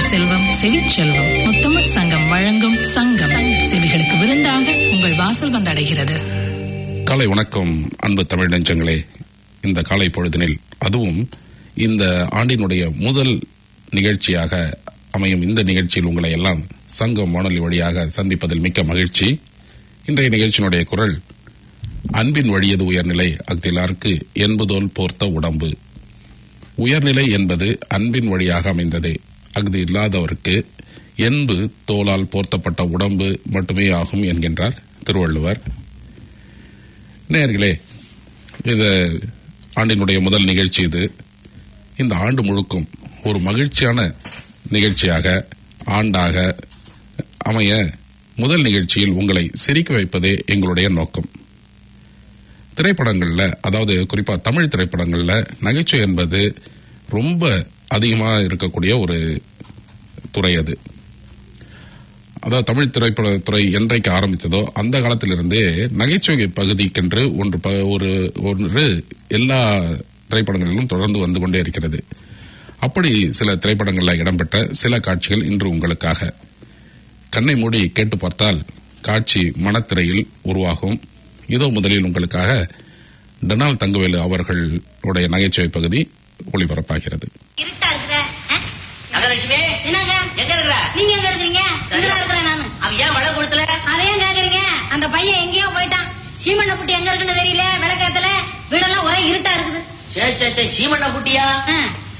செல்வம் செவிச்செல்வம் முத்தமிழ் சங்கம் வழங்கும் சங்கம் செவிகளுக்கு விருந்தாக உங்கள் வாசல் வந்தடைகிறது காலை வணக்கம் அன்பு தமிழ் நெஞ்சங்களே இந்த காலை பொழுதினில் அதுவும் இந்த ஆண்டினுடைய முதல் நிகழ்ச்சியாக அமையும் இந்த நிகழ்ச்சியில் உங்களை எல்லாம் சங்கம் வானொலி வழியாக சந்திப்பதில் மிக்க மகிழ்ச்சி இன்றைய நிகழ்ச்சியினுடைய குரல் அன்பின் வழியது உயர்நிலை அக்திலாருக்கு என்பதோல் போர்த்த உடம்பு உயர்நிலை என்பது அன்பின் வழியாக அமைந்தது அஃது இல்லாதவருக்கு என்பு தோலால் போர்த்தப்பட்ட உடம்பு மட்டுமே ஆகும் என்கின்றார் திருவள்ளுவர் நேர்களே இது ஆண்டினுடைய முதல் நிகழ்ச்சி இது இந்த ஆண்டு முழுக்கும் ஒரு மகிழ்ச்சியான நிகழ்ச்சியாக ஆண்டாக அமைய முதல் நிகழ்ச்சியில் உங்களை சிரிக்க வைப்பதே எங்களுடைய நோக்கம் திரைப்படங்கள்ல அதாவது குறிப்பா தமிழ் திரைப்படங்கள்ல நகைச்சுவை என்பது ரொம்ப அதிகமாக இருக்கக்கூடிய ஒரு துறை அது அதாவது தமிழ் திரைப்பட துறை என்றைக்கு ஆரம்பித்ததோ அந்த காலத்திலிருந்தே நகைச்சுவை பகுதிக்கென்று ஒன்று ப- ஒரு ஒன்று எல்லா திரைப்படங்களிலும் தொடர்ந்து வந்து கொண்டே இருக்கிறது அப்படி சில திரைப்படங்களில் இடம்பெற்ற சில காட்சிகள் இன்று உங்களுக்காக கண்ணை மூடி கேட்டு பார்த்தால் காட்சி மனத்திரையில் உருவாகும் இதோ முதலில் உங்களுக்காக டொனால்ட் தங்கவேலு அவர்களுடைய நகைச்சுவை பகுதி ஒளிபரப்பாகிறது இருட்டா இருக்குற ஆ? நகலட்சுமி என்னங்க எங்க இருக்கிற நீங்க எங்க இருக்கிறீங்க இங்க இருக்கிறேன் நானு அவ ஏன் மழை கொடுத்துல அதையும் கேக்குறீங்க அந்த பையன் எங்கேயோ போயிட்டான் சீமண்ண புட்டி எங்க இருக்குன்னு தெரியல விளக்கத்துல வீடெல்லாம் ஒரே இருட்டா இருக்குது சரி சரி சரி சீமண்ண குட்டியா ஆ.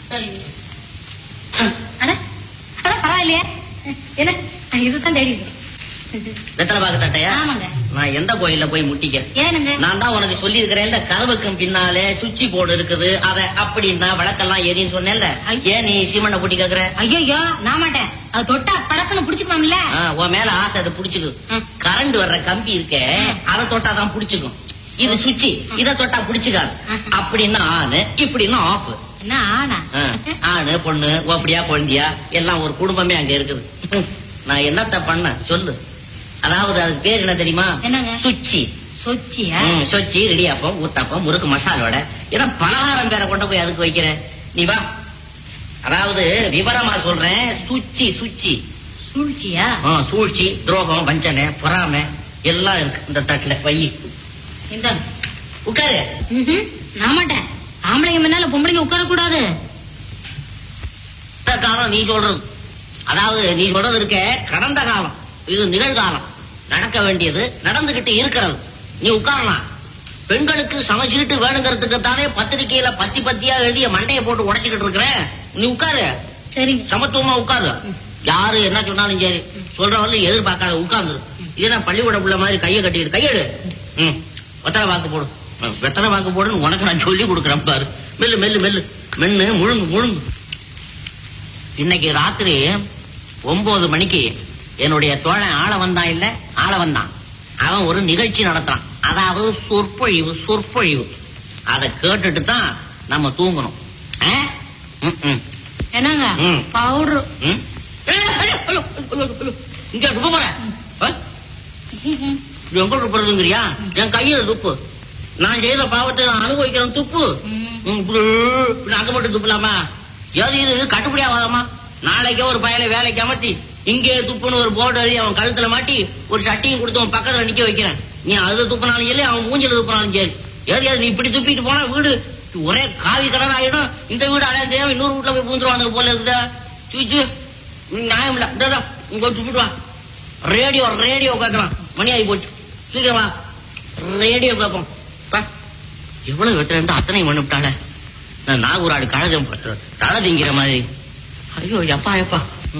அட அட பரவாயில்லையே என்ன இதுதான் தெரியுது வெத்தலை பாக்கு தட்டையா ஆமாங்க நான் எந்த கோயில்ல போய் முட்டிக்க ஏனுங்க நான் தான் உனக்கு சொல்லி இருக்கிறேன் கதவுக்கும் பின்னாலே சுவிட்ச் போர்டு இருக்குது அத அப்படின்னா விளக்கெல்லாம் எரியும் சொன்னேன்ல ஏன் நீ சீமண்ண குட்டி கேக்குற ஐயோ நான் மாட்டேன் அது தொட்டா படக்குன்னு புடிச்சுக்குமாம்ல ஆ, உன் மேல ஆசை அது புடிச்சுக்கு ம். கரண்ட் வர்ற கம்பி இருக்க அதை தொட்டாதான் புடிச்சுக்கும் இது சுவிட்ச் இத தொட்டா புடிச்சுக்காது ம். அப்படின்னா ஆனு இப்படின்னா ஆஃப் என்ன ஆனா ஆணு பொண்ணு அப்படியா குழந்தையா எல்லாம் ஒரு குடும்பமே அங்க இருக்குது நான் என்னத்த பண்ண சொல்லு அதாவது அதுக்கு பேர் என்ன தெரியுமா என்னங்க? சுச்சி சொச்சியா ம், சொச்சி இடியாப்பம் ஊத்தாப்பம் முறுக்கு மசாலோட ஏன்னா பலகாரம் பேரை கொண்டு போய் அதுக்கு வைக்கிற நீ வா அதாவது விவரமா சொல்றேன் சுச்சி சுச்சி சூழ்ச்சியா ஆ, சூழ்ச்சி துரோகம் வஞ்சனை பொறாமை எல்லாம் இருக்கு இந்த தட்டுல வை இந்த உட்காரு நான் மாட்டேன் ஆம்பளைங்க முன்னால பொம்பளைங்க உட்கார கூடாது இந்த காலம் நீ சொல்றது அதாவது நீ சொல்றது இருக்க கடந்த காலம் இது நிகழ்காலம் நடக்க வேண்டியது நடந்துகிட்டு இருக்கிறது நீ உட்காரலாம் பெண்களுக்கு சமச்சீட்டு வேணுங்கிறதுக்கு தானே பத்திரிக்கையில பத்தி பத்தியா எழுதிய மண்டையை போட்டு உடைச்சிக்கிட்டு இருக்கிறேன் நீ உட்காரு சரிங்க சமத்துவமா உட்காரு யாரு என்ன சொன்னாலும் சரி சொல்றவங்க எதிர்பார்க்காத உட்கார்ந்துரு இது என்ன பள்ளிக்கூட புள்ள மாதிரி கையை கட்டிக்கிட்டு கையெடு ம் வெத்தலை வாக்கு போடு ம், வெத்தலை வாக்கு போடுன்னு உனக்கு நான் சொல்லி கொடுக்குறேன் பாரு மெல்லு மெல்லு மெல்லு மென்னு முழுங்கு முழுங்கு இன்னைக்கு ராத்திரி ஒன்பது மணிக்கு என்னுடைய தோழன் ஆள வந்தான் இல்ல ஆள வந்தான் அவன் ஒரு நிகழ்ச்சி நடத்துறான் அதாவது சொற்பொழிவு சொற்பொழிவு அதை கேட்டுட்டு தான் நம்ம தூங்கணும் ஆ? ம், ம். என்னங்க ம். பவுடர் ம்? ஏய், ஐயோ, ஐயோ, ஐயோ, ஐயோ. இங்க துப்ப போற ஆ? இது எங்க துப்புறதுங்கிறியா என் கையில துப்பு நான் செய்த பாவத்தை நான் அனுபவிக்கிறேன் துப்பு ம், இப்படி, இப்படி அங்க மட்டும் துப்பலாமா ஏது இது கட்டுப்படி ஆகாதமா நாளைக்கே ஒரு பயலை வேலைக்கு அமர்த்தி இங்கே துப்புன்னு ஒரு போர்டு எழுதி அவன் கழுத்துல மாட்டி ஒரு சட்டியும் கொடுத்து அவன் பக்கத்துல நிக்க வைக்கிறேன் நீ அதுல துப்புனாலும் சரி அவன் மூஞ்சில துப்புனாலும் சரி ஏது ஏது நீ இப்படி துப்பிட்டு போனா வீடு ஒரே காவி கலர் ஆயிடும் இந்த வீடு அடையாளம் தெரியாம இன்னொரு வீட்டுல போய் பூந்துருவானுங்க போல இருக்குதா தூச்சு நியாயம் இல்ல இந்தா, இங்க வந்து துப்பிட்டு வா ரேடியோ ரேடியோ கேட்கலாம் மணி ஆகி போச்சு சீக்கிரம் வா ரேடியோ கேட்போம் பா எவ்வளவு வெட்டுறேன் அத்தனை பண்ணி விட்டாள நான் நாகூராடு கழகம் தலை திங்கிற மாதிரி ஐயோ எப்பா எப்பா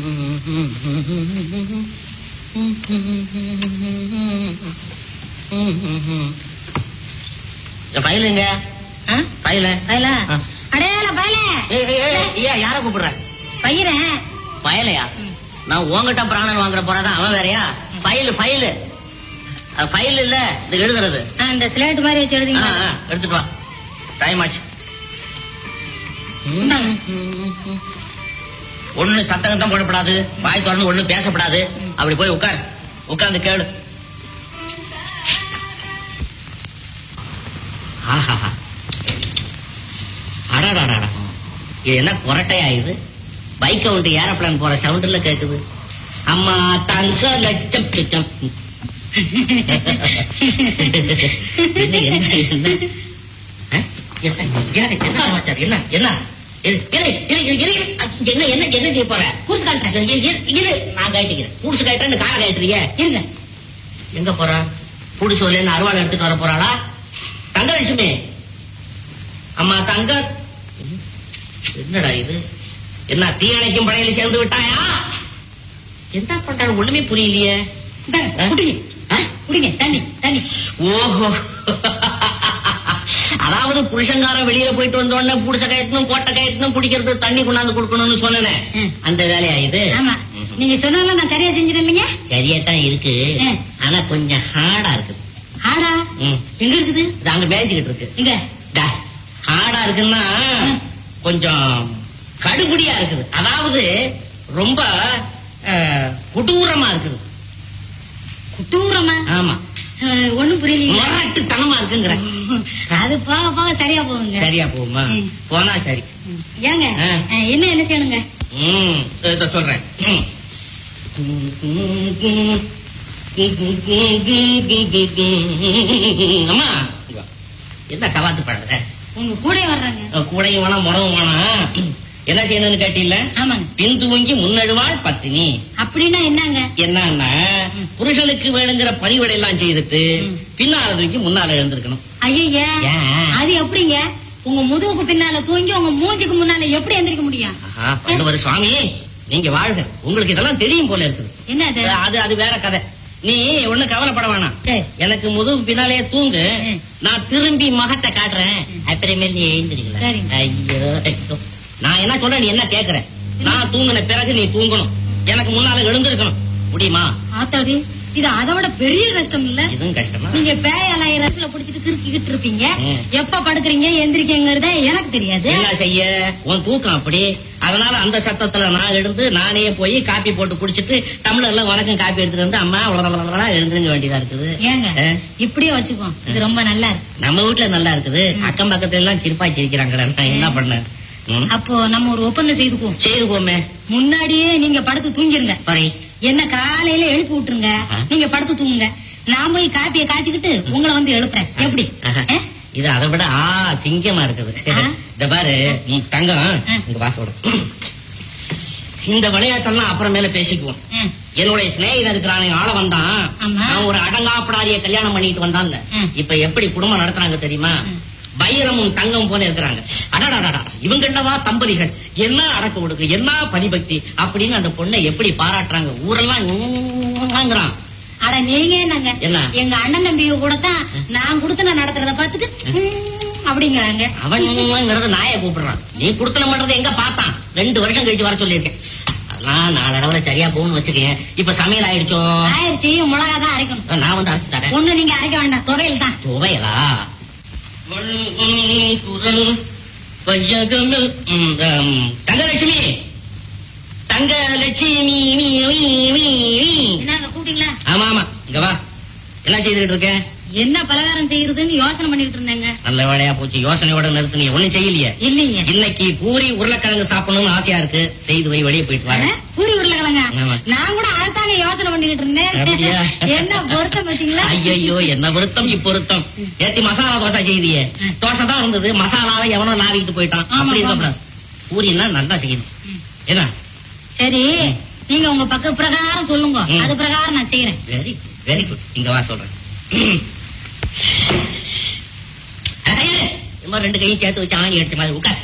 பயிலுங்க ஆ? பயில பயல ஆ. அடையாள பயல ஏன் யார கூப்பிடுற பயிரேன் பயலையா நான் உங்ககிட்ட பிராணன் வாங்குற போறதான் அவன் வேறயா ஃபைல் ஃபைல் ஃபைல் இல்ல இது எழுதுறது ஆ, இந்த ஸ்லேட் மாதிரி வச்சு ஆ, எழுதிங்க ஆ, எடுத்துட்டு வா டைம் ஆச்சு இந்தாங்க. ஒண்ணு சத்தகத்தம் போடப்படாது வாய் திறந்து ஒண்ணு பேசப்படாது அப்படி போய் உட்கார் உட்கார்ந்து கேளு ஆஹாஹா. அடடடடா. இது என்ன குரட்டையா இது பைக்க வந்து ஏரோப்ளான் போற சவுண்ட்ல கேக்குது அம்மா தங்க லட்சம் லட்சம் என்ன என்ன என்ன ஆ? என்ன யாரு? என்ன சமாச்சாரம்? என்ன என்ன இரு, இரு, இரு, இரு, இரு, இரு. என்ன என்ன என்ன செய்ய போற கூர்சு காட்டுறேன் இரு, இரு, இரு. நான் காட்டிக்கிறேன் கூர்சு காட்டுறேன்னு காலை காட்டுறிய இருங்க எங்க போறா புடிச்சு வரல அருவாள் எடுத்துட்டு வர போறாளா தங்கலட்சுமி அம்மா தங்க என்னடா இது என்ன தீயணைக்கும் படையில சேர்ந்து விட்டாயா என்ன பண்றாரு ஒண்ணுமே புரியலையே இந்தாங்க, ஆ? குடிங்க ஆ? குடிங்க தண்ணி தண்ணி ஓஹோ அதாவது புருஷங்காரன் வெளியில போயிட்டு வந்த உடனே புடிச்ச கயத்தணும் கோட்டை கயத்தணும் குடிக்கிறது தண்ணி கொண்டாந்து கொடுக்கணும்னு சொன்னேன் ம். அந்த வேலையா இது ஆமா நீங்க சொன்னதெல்லாம் நான் சரியா செஞ்சிடறேன் இல்லைங்க சரியாத்தான் இருக்கு ஆ. ஆனா கொஞ்சம் ஹார்டா இருக்குது ஆடா ம். எங்க இருக்குது இது அங்க மேய்ச்சிக்கிட்டு இருக்கு இங்க டா, ஹார்டா இருக்குன்னா ம். கொஞ்சம் கடுபுடியா இருக்குது அதாவது ரொம்ப அஹ், கொடூரமா இருக்குது குட்டூரமா ஆமா அஹ், ஒண்ணும் புரியலீங்க முரட்டுத்தனமா இருக்குங்கிற அது போக போக சரியா போகுங்க சரியா போகுமா ம். போனா சரி ம். ஏங்க ஆ. அஹ், என்ன என்ன செய்யணுங்க ம் இத சொல்றேன் ம். அம்மா இங்க வா. என்ன கவாத்து பாடுற உங்க கூட வர்றாங்க கூடையும் வேணாம் முறவும் வேணாம் என்ன செய்யணும்னு கேட்டீங்களா ஆமாங்க பின் துவங்கி முன்னழுவாள் பத்தினி அப்படின்னா என்னங்க என்னன்னா ம். புருஷனுக்கு வேணுங்கிற பணிவிடை எல்லாம் செய்துட்டு ம். பின்னால தூக்கி முன்னால எழுந்திருக்கணும் ஐயா ஏன்? அது எப்படிங்க உங்க முதுகுக்கு பின்னால தூங்கி உங்க மூஞ்சுக்கு முன்னால எப்படி எந்திரிக்க முடியும் ஆஹா, பண்டவர் சுவாமி நீங்க வாழ்க உங்களுக்கு இதெல்லாம் தெரியும் போல இருக்குது என்ன அது அது அது வேற கதை நீ ஒண்ணு கவலைப்பட வேணாம் சரி. எனக்கு முதுகு பின்னாலே தூங்கு ம். நான் திரும்பி மகத்தை காட்டுறேன் அப்புறமேல் நீ எழுந்திருக்கல சரிங்க. ஐயோ ஐயோ. நான் என்ன சொல்றேன் நீ என்ன கேக்குற நான் தூங்கின பிறகு நீ தூங்கணும் எனக்கு முன்னால எழுந்திருக்கணும் முடியுமா ஆத்தாடி இது அதை விட பெரிய கஷ்டம் இல்ல இதுவும் கஷ்டமா நீங்க பேய் அலைய ரசில புடிச்சிட்டு கிறுக்கிக்கிட்டு இருப்பீங்க ம். எப்ப படுக்கிறீங்க எந்திரிக்கங்கிறத எனக்கு தெரியாது என்ன செய்ய உன் தூக்கம் அப்படி அதனால அந்த சத்தத்துல நான் எழுந்து நானே போய் காப்பி போட்டு குடிச்சிட்டு டம்ளர்ல வணக்கம் காப்பி எடுத்துட்டு வந்து அம்மா உலக எழுந்துருங்க வேண்டியதா இருக்குது ஏங்க ஆ? இப்படியே வச்சுக்கோ இது ரொம்ப நல்லா இருக்கு நம்ம வீட்டுல நல்லா இருக்குது அக்கம் பக்கத்துல எல்லாம் சிரிப்பா சிரிக்கிறாங்க நான் என்ன பண்ணேன் ம்? அப்போ நம்ம ஒரு ஒப்பந்தம் செய்துக்குவோம் செய்துக்கோமே முன்னாடியே நீங்க படுத்து தூங்கிருங்க சாரி என்ன காலையில எழுப்பி விட்டுருங்க ஆ. நீங்க படுத்து தூங்குங்க நான் போய் காப்பியை காய்ச்சிக்கிட்டு உங்களை வந்து எழுப்புறேன் எப்படி ஆஹா. ஆ? இது அதை விட ஆ சிங்கமா இருக்குது ஆ? இந்த பாரு நீ தங்கம் ஆ. இங்க வாசோட இந்த விளையாட்டெல்லாம் அப்புறமேல பேசிக்குவோம் ஆ. என்னுடைய சிநேகிதன் இருக்கிறானே ஆள வந்தான் ஆமா. அவன் ஒரு அடங்காப்படாரிய கல்யாணம் பண்ணிட்டு வந்தான்ல ம். இப்ப எப்படி குடும்பம் நடத்துறாங்க தெரியுமா ம். வைரமும் தங்கம் போல இருக்கிறாங்க அடடடடா இவங்கண்டவா தம்பதிகள் என்ன அடக்க ஒடுக்கு என்ன பதிபக்தி அப்படின்னு அந்த பொண்ணை எப்படி பாராட்டுறாங்க ஊரெல்லாம் ங்கிறான் அட நீங்க என்னங்க என்ன? எங்க அண்ணன் தம்பிய கூட தான் நான் கொடுத்து நான் நடத்துறத பார்த்துட்டு ம், அப்படிங்கிறாங்க அவன்ங்கிறது நாயை கூப்பிடுறான் நீ குடுத்தன பண்றது எங்க பார்த்தான் ரெண்டு வருஷம் கழிச்சு வர சொல்லியிருக்கேன் அதெல்லாம் நாளடவுல சரியா போகணும்னு வச்சுக்கேன் இப்ப சமையல் ஆயிடுச்சோ ஆயிடுச்சு மிளகா தான் அரைக்கணும் நான் வந்து அரைச்சு தரேன் ஒண்ணு நீங்க அரைக்க வேண்டாம் துவையல் தான் துவையலா குரல் வையகமில் ம், ஆம், தங்கலட்சுமி தங்கலட்சுமி மீ, மீ, மீ, மீ. என்னங்க கூப்பிட்டீங்களா ஆமா ஆமா இங்க வா என்ன செய்துட்டு இருக்க என்ன பலகாரம் செய்யறதுன்னு யோசனை பண்ணிட்டு இருந்தேங்க நல்ல வேலையா போச்சு யோசனையோட நிறுத்து நீ ஒண்ணும் செய்யலையே இல்லைங்க இன்னைக்கு பூரி உருளைக்கிழங்கு சாப்பிடணும்னு ஆசையா இருக்கு செய்து வை வெளியே போயிட்டு ஆ? வாங்க பூரி உருளைக்கிழங்க ஆமா. நான் கூட அதைத்தாங்க யோசனை பண்ணிட்டு அப்படியா? இருந்தேன் என்ன பொருத்தம் பாத்தீங்களா ஐயோ என்ன பொருத்தம் இப்பொருத்தம் நேத்தி மசாலா தோசை செய்தியே ம். தோசை தான் இருந்தது மசாலாவை எவனோ லாவிக்கிட்டு போயிட்டான் ஆமா, அப்படி ஆமா. இருக்கக்கூடாது பூரின்னா நல்லா செய்யணும் ம். என்ன சரி நீங்க உங்க பக்க பிரகாரம் சொல்லுங்க ம். அது பிரகாரம் நான் செய்யறேன் வெரி வெரி குட் இங்க வா சொல்றேன் ஐயே, சும்மா ரெண்டு கையும் சேர்த்து வச்சு ஆணி அடிச்ச மாதிரி உட்கார்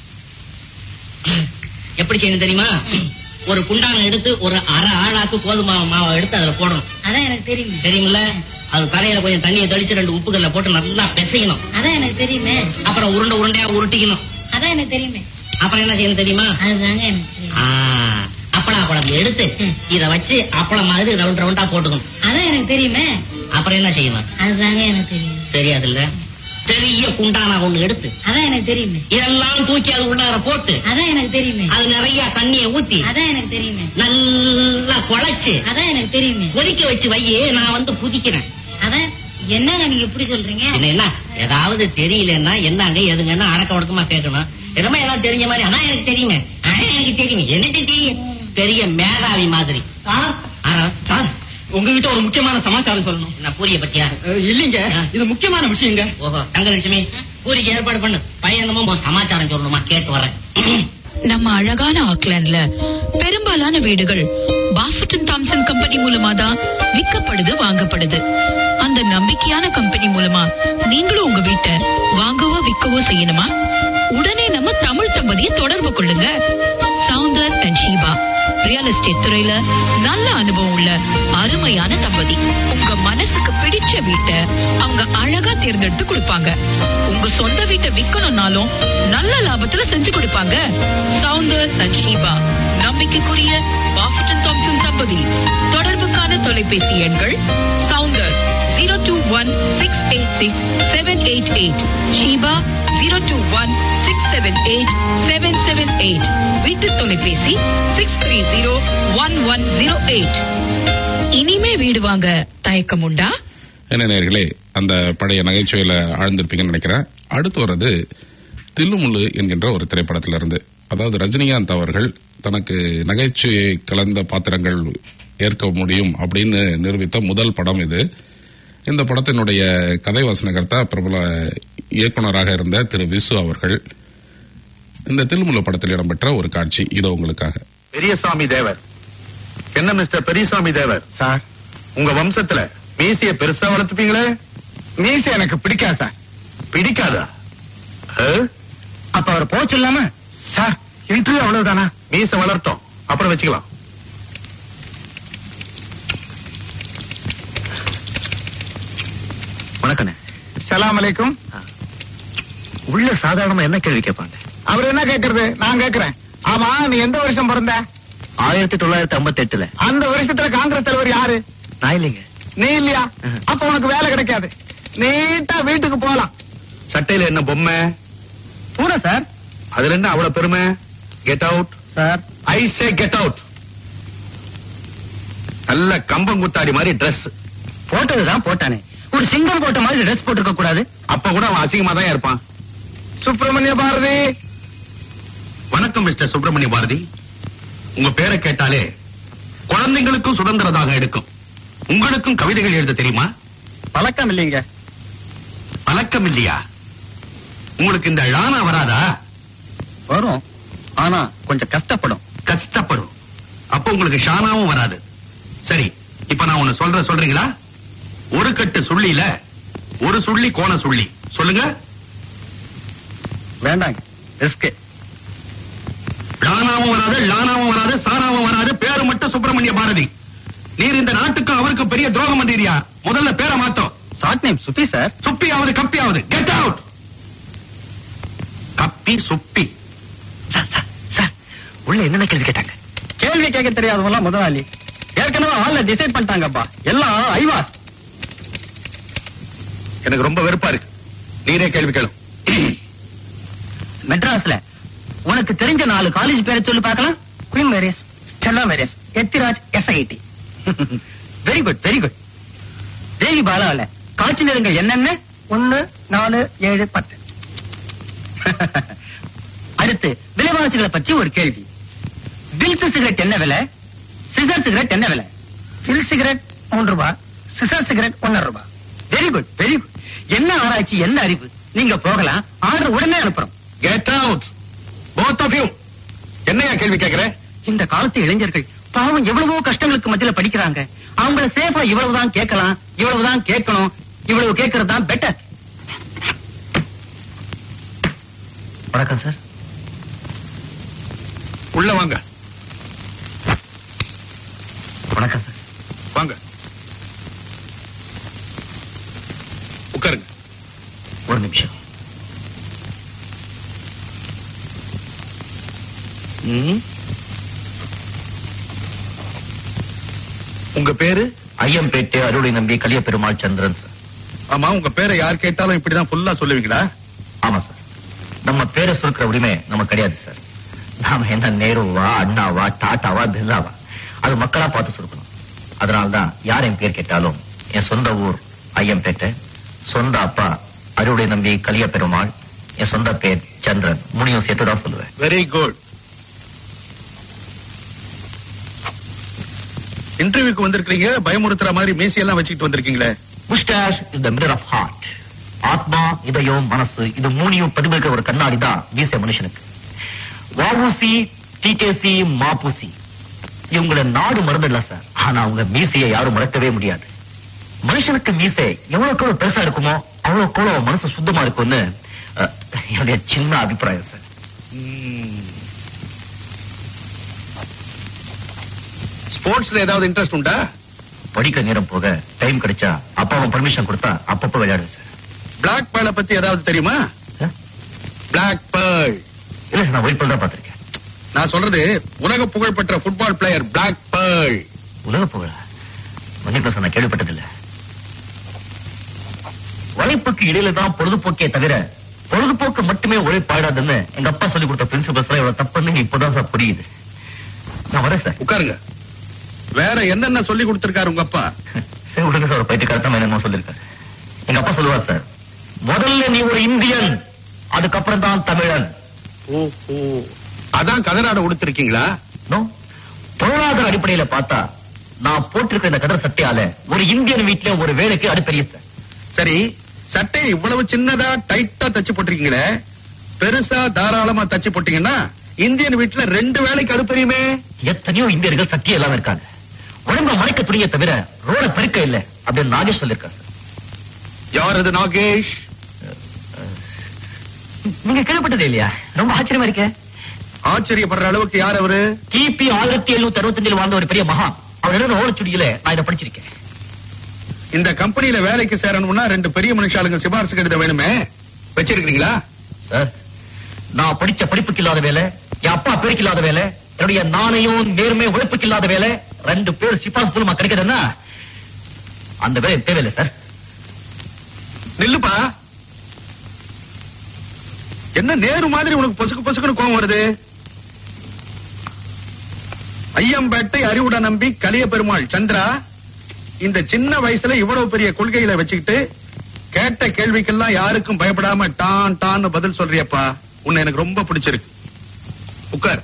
எப்படி செய்யணும் தெரியுமா ஒரு குண்டான எடுத்து ஒரு அரை ஆழாக்கு கோதுமை மாவை எடுத்து அதுல போடணும் அதான் எனக்கு தெரியுமே தெரியுமில்ல அது தலையில கொஞ்சம் தண்ணியை தெளிச்சு ரெண்டு உப்புக்கல்ல போட்டு நல்லா பிசையணும் அதான் எனக்கு தெரியுமே அப்புறம் உருண்டை உருண்டையா உருட்டிக்கணும் அதான் எனக்கு தெரியுமே அப்புறம் என்ன செய்யணும் தெரியுமா அதுதாங்க எனக்கு தெரியும் ஆ, அப்பளா குழம்பு எடுத்து ம். இத வச்சு அப்பளம் மாதிரி ரவுண்ட் ரவுண்டா போட்டுக்கணும் அதான் எனக்கு தெரியுமே அப்புறம் என்ன செய்யணும் அதுதாங்க எனக்கு தெரியும் தெரியாதுல்ல பெரிய குண்டானா ஒண்ணு எடுத்து அதான் எனக்கு தெரியுமே இதெல்லாம் தூக்கி அது உள்ளார போட்டு அதான் எனக்கு தெரியுமே அது நிறைய தண்ணிய ஊத்தி அதான் எனக்கு தெரியுமே நல்லா குழைச்சு அதான் எனக்கு தெரியுமே கொதிக்க வச்சு வையே நான் வந்து குதிக்கிறேன் அதான் என்னங்க நீங்க இப்படி சொல்றீங்க என்ன என்ன ஏதாவது தெரியலன்னா என்னங்க எதுங்கன்னா அடக்க ஒடுக்கமா கேட்கணும் என்னமோ எல்லாம் தெரிஞ்ச மாதிரி ஆனா எனக்கு தெரியுமே ஆனா எனக்கு தெரியுமே எனக்கு தெரியும் பெரிய மேதாவி மாதிரி சார் ஆனா, சார் உங்ககிட்ட ஒரு முக்கியமான சமாச்சாரம் சொல்லணும் என்ன பூரிய பத்தியா அஹ், இல்லைங்க இது முக்கியமான விஷயங்க ஓஹோ தங்கலட்சுமி பூரிக்கு ஏற்பாடு பண்ணு பையன் என்னமோ உன் சமாச்சாரம் சொல்லணுமா கேட்டு வரேன் நம்ம அழகான ஆக்லாண்ட்ல பெரும்பாலான வீடுகள் பாஃபட்டன் தாம்சன் கம்பெனி மூலமா தான் விற்கப்படுது வாங்கப்படுது அந்த நம்பிக்கையான கம்பெனி மூலமா நீங்களும் உங்க வீட்டை வாங்கவோ விற்கவோ செய்யணுமா உடனே நம்ம தமிழ் தம்பதியை தொடர்பு கொள்ளுங்க Soundar and Sheeba real estate துறையில நல்ல அனுபவம் உள்ள அருமையான தம்பதி உங்க மனசுக்கு பிடிச்ச வீட்டை அவங்க அழகா தேர்ந்தெடுத்து கொடுப்பாங்க உங்க சொந்த வீட்டை விக்கணும்னாலும் நல்ல லாபத்துல செஞ்சு கொடுப்பாங்க சவுந்தர் அண்ட் ஷீபா நம்பிக்கைக்குரிய பாஃபட்டன் தாம்சன் தம்பதி தொடர்புக்கான தொலைபேசி எண்கள் Soundar zero two one six eight six seven eight eight Sheeba zero two one six seven eight seven seven eight வீட்டு தொலைபேசி six three zero one one zero eight இனிமே வீடு வாங்க தயக்கம் உண்டா என்ன நேர்களே அந்த பழைய நகைச்சுவையில ஆழ்ந்திருப்பீங்கன்னு நினைக்கிறேன் அடுத்து வர்றது தில்லுமுள்ளு என்கின்ற ஒரு திரைப்படத்திலிருந்து அதாவது ரஜினிகாந்த் அவர்கள் தனக்கு நகைச்சுவை கலந்த பாத்திரங்கள் ஏற்க முடியும் அப்படின்னு நிரூபித்த முதல் படம் இது இந்த படத்தினுடைய கதை வசனகர்த்தா பிரபல இயக்குனராக இருந்த திரு விசு அவர்கள் இந்த தில்லுமுள்ளு படத்தில் இடம்பெற்ற ஒரு காட்சி இதோ உங்களுக்காக பெரியசாமி தேவர் என்ன மிஸ்டர் பெரியசாமி தேவர் சார் உங்க வம்சத்துல மீசைய பெருசா வளர்த்துப்பீங்களே மீச எனக்கு பிடிக்காது சார் பிடிக்காதா அப்ப அவர் போக சொல்லாம சார் இன்டர்வியூ அவ்வளவுதானா மீச வளர்த்தோம் அப்புறம் வச்சுக்கலாம் வணக்கண்ணே சலாம் அலைக்கும் உள்ள சாதாரணமா என்ன கேள்வி கேட்பாங்க அவர் என்ன கேக்குறது நான் கேக்குறேன் ஆமா நீ எந்த வருஷம் பிறந்த ஆயிரத்தி தொள்ளாயிரத்தி ஐம்பத்தி எட்டுல அந்த வருஷத்துல காங்கிரஸ் தலைவர் யாரு நான் இல்லைங்க நீ இல்லையா அப்ப உனக்கு வேலை கிடைக்காது நீட்டா வீட்டுக்கு போலாம் சட்டையில என்ன பொம்மை பூனை சார் அதுல என்ன அவ்வளவு பெருமை get out sir I say get out நல்ல கம்பங்குத்தாடி மாதிரி Dress போட்டதுதான் போட்டானே ஒரு சிங்கம் போட்ட மாதிரி ட்ரெஸ் போட்டிருக்க கூடாது அப்ப கூட அவன் அசிங்கமா தான் இருப்பான் சுப்பிரமணிய பாரதி வணக்கம் மிஸ்டர் சுப்பிரமணிய பாரதி உங்க பேரை கேட்டாலே குழந்தைங்களுக்கும் சுதந்திரதாக எடுக்கும் உங்களுக்கும் கவிதைகள் எழுத தெரியுமா பழக்கம் இல்லைங்க பழக்கம் இல்லையா உங்களுக்கு இந்த ழானா வராதா வரும் ஆனா கொஞ்சம் கஷ்டப்படும் கஷ்டப்படும் அப்ப உங்களுக்கு ஷானாவும் வராது சரி இப்ப நான் ஒண்ணு சொல்ற சொல்றீங்களா ஒரு கட்டு சுள்ளியில ஒரு சுள்ளி கோண சுள்ளி சொல்லுங்க வேண்டாங்க ரிஸ்க் லானாவும் வராது லானாவும் வராது சாராவும் வராது பேரு மட்டும் சுப்பிரமணிய பாரதி நீர் இந்த நாட்டுக்கு அவருக்கு பெரிய துரோகம் பண்றீரியா முதல்ல பேரை மாத்தோம் ஷார்ட் நேம் சுத்தி சார் சுப்பியாவது கப்பியாவது கெட் அவுட் கப்பி சுப்பி சார், சார், சார், உள்ள என்னென்ன கேள்வி கேட்டாங்க கேள்வி கேட்க தெரியாதவங்க முதலாளி ஏற்கனவே ஆள்ல டிசைட் பண்ணிட்டாங்கப்பா எல்லாம் ஐவாஸ் எனக்கு ரொம்ப வெறுப்பா இருக்கு நீரே கேள்வி கேளும் மெட்ராஸ்ல உனக்கு தெரிஞ்ச நாலு காலேஜ் பேரை சொல்லி பார்க்கலாம் Queen Mary's Stella Mary's Ethiraj SIT very good very good Devi பாலாவில காட்சி நேரங்கள் என்னென்ன ஒன்னு நாலு ஏழு பத்து அடுத்து விலைவாசிகளை பற்றி ஒரு கேள்வி பில்ஸ் சிகரெட் என்ன விலை சிசர் சிகரெட் என்ன விலை ஃபில் சிகரெட் மூன்று ரூபாய் சிசர் சிகரெட் ஒன்னரை ரூபாய் வெரி குட் வெரி குட் என்ன ஆராய்ச்சி என்ன அறிவு நீங்க போகலாம் ஆர்டர் உடனே அனுப்புறோம் get out both of you என்னையா கேள்வி கேக்குற இந்த காலத்து இளைஞர்கள் பாவம் எவ்வளவோ கஷ்டங்களுக்கு மத்தியில படிக்கிறாங்க அவங்கள சேஃபா இவ்வளவுதான் கேட்கலாம் இவ்வளவுதான் கேட்கணும் இவ்வளவு கேட்கறது தான் பெட்டர் வணக்கம் சார் உள்ள வாங்க வணக்கம் சார் வாங்க உட்காருங்க ஒரு நிமிஷம் ம். உங்க பேரு ஐயம்பேட்டை அருளை நம்பி கலிய பெருமாள் சந்திரன் சார் ஆமா உங்க பேரை யார் கேட்டாலும் இப்படிதான் ஃபுல்லா சொல்லுவீங்களா ஆமா சார் நம்ம பேரை சுருக்கிற உரிமை நமக்கு கிடையாது சார் நாம என்ன நேருவா அண்ணாவா டாட்டாவா பிர்லாவா அது மக்களா பார்த்து சுருக்கணும் அதனால்தான் யார் என் பேர் கேட்டாலும் என் சொந்த ஊர் ஐயம்பேட்டை சொந்த அப்பா அருளை நம்பி கலிய பெருமாள் என் சொந்த பேர் சந்திரன் மூணையும் சேர்த்து தான் சொல்லுவேன் வெரி குட் இன்டர்வியூக்கு வந்திருக்கீங்க பயமுறுத்துற மாதிரி மீசியெல்லாம் வச்சுக்கிட்டு வந்திருக்கீங்களே moustache is the mirror of heart ஆத்மா இதயம் மனசு இது மூணையும் பிரதிபலிக்கிற ஒரு கண்ணாடி தான் மீச மனுஷனுக்கு வாவூசி டிகேசி மாபூசி இவங்கள நாடு மறந்துடல சார் ஆனா அவங்க மீசையை யாரும் மறக்கவே முடியாது மனுஷனுக்கு மீசை எவ்வளவுக்கு எவ்வளவு பெருசா இருக்குமோ அவ்வளவுக்கு அவ்வளவு மனசு சுத்தமா இருக்கும்னு அஹ், என்னுடைய சின்ன அபிப்பிராயம் சார் ஸ்போர்ட்ஸ்ல ஏதாவது இன்ட்ரெஸ்ட் உண்டா படிக்க நேரம் போக டைம் கிடைச்சா அப்பாவும் பர்மிஷன் கொடுத்தா அப்பப்போ விளையாடுவேன் சார் பிளாக் பேர்ல பத்தி ஏதாவது தெரியுமா அஹ்? பிளாக் பேர்ல் இல்ல சார் நான் ஒயிட் தான் பார்த்திருக்கேன் நான் சொல்றது உலக புகழ்பெற்ற ஃபுட்பால் பிளேயர் பிளாக் பேர்ல் உலக புகழ மன்னிப்பு சார் நான் கேள்விப்பட்டதில்ல உழைப்புக்கு இடையில தான் பொழுதுபோக்கே தவிர பொழுதுபோக்கு மட்டுமே உழைப்பாடாதுன்னு எங்க அப்பா சொல்லி கொடுத்த பிரின்சிபல்ஸ் எல்லாம் இவ்வளவு தப்புன்னு இப்பதான் சார் புரியுது நான் வரேன் சார் உட்காருங்க வேற என்னென்ன சொல்லி கொடுத்திருக்காரு உங்க அப்பா சரி விடுங்க சார் ஒரு பைத்தியக்காரத்தம் என்னமோ சொல்லிருக்காரு எங்க அப்பா சொல்லுவார் சார் முதல்ல நீ ஒரு இந்தியன் அதுக்கப்புறம் தான் தமிழன் ஓஹோ அதான் கதராட உடுத்திருக்கீங்களா நோ பொருளாதார அடிப்படையில பார்த்தா நான் போட்டிருக்கிற இந்த கதர் சட்டையால ஒரு இந்தியன் வீட்டுல ஒரு வேலைக்கு அடுப்பெரிய சார் சரி சட்டை இவ்வளவு சின்னதா டைட்டா தச்சு போட்டிருக்கீங்களே பெருசா தாராளமா தச்சு போட்டீங்கன்னா இந்தியன் வீட்டுல ரெண்டு வேலைக்கு அடுப்பறியுமே எத்தனையோ இந்தியர்கள் சக்தி எல்லாம் இருக்காங்க உடம்ப மறைக்க துணிய தவிர ரோட பெருக்க இல்ல அப்படின்னு நாகேஷ் சொல்லிருக்காரு சார் யார் அது நாகேஷ் நீங்க கேள்விப்பட்டதே இல்லையா ரொம்ப ஆச்சரியமா இருக்கே ஆச்சரியப்படுற அளவுக்கு யார் அவரு கிபி ஆயிரத்தி எழுநூத்தி அறுபத்தஞ்சில் வாழ்ந்த ஒரு பெரிய மகான் அவர் எழுதின ஓலச்சுடியில நான் இதை படிச்சிருக்கேன் இந்த கம்பெனில வேலைக்கு சேரணும்னா ரெண்டு பெரிய மனுஷாளுங்க சிபாரிசு கடிதம் வேணுமே வச்சிருக்கீங்களா சார் நான் படிச்ச படிப்புக்கு இல்லாத வேலை என் அப்பா பேருக்கு இல்லாத வேலை என்னுடைய நாணயம் நேர்மை உழைப்புக்கு இல்லாத வேலை ரெண்டு பேர் சிபாஸ் மூலமா கிடைக்குதுன்னா அந்த வேலை எனக்கு தேவையில்லை சார் நில்லுப்பா என்ன நேரு மாதிரி உனக்கு பொசுக்கு பொசுக்குன்னு கோவம் வருது ஐயம்பேட்டை அறிவுட நம்பி கலிய பெருமாள் சந்திரா இந்த சின்ன வயசுல இவ்வளவு பெரிய கொள்கைகளை வச்சுக்கிட்டு கேட்ட கேள்விக்கெல்லாம் யாருக்கும் பயப்படாம டான் டான்னு பதில் சொல்றியப்பா உன்னை எனக்கு ரொம்ப பிடிச்சிருக்கு உட்கார்